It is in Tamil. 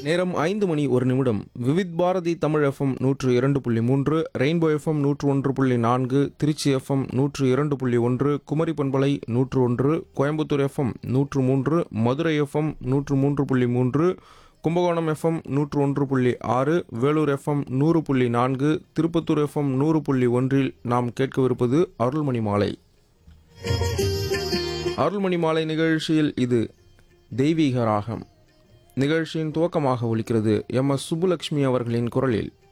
நேரம் ஐந்து மணி ஒரு நிமிடம் விவித் பாரதி தமிழ் எஃப்எம் நூற்று இரண்டு புள்ளி மூன்று ரெயின்போ எஃப்எம் நூற்று ஒன்று புள்ளி நான்கு திருச்சி எஃப்எம் நூற்று இரண்டு புள்ளி ஒன்று குமரி பண்பலை நூற்று ஒன்று கோயம்புத்தூர் எஃப்எம் நூற்று மூன்று மதுரை எஃப்எம் நூற்று மூன்று புள்ளி மூன்று கும்பகோணம் எஃப்எம் நூற்று ஒன்று புள்ளி ஆறு வேலூர் எஃப்எம் நூறு புள்ளி நான்கு திருப்பத்தூர் எஃப்எம் நூறு புள்ளி ஒன்றில் நாம் கேட்கவிருப்பது அருள்மணி மாலை அருள்மணி மாலை நிகழ்ச்சியில் இது தெய்வீக ராகம் நிகழ்ச்சியின் துவக்கமாக ஒலிக்கிறது எம் எஸ் சுப்புலட்சுமி அவர்களின் குரலில்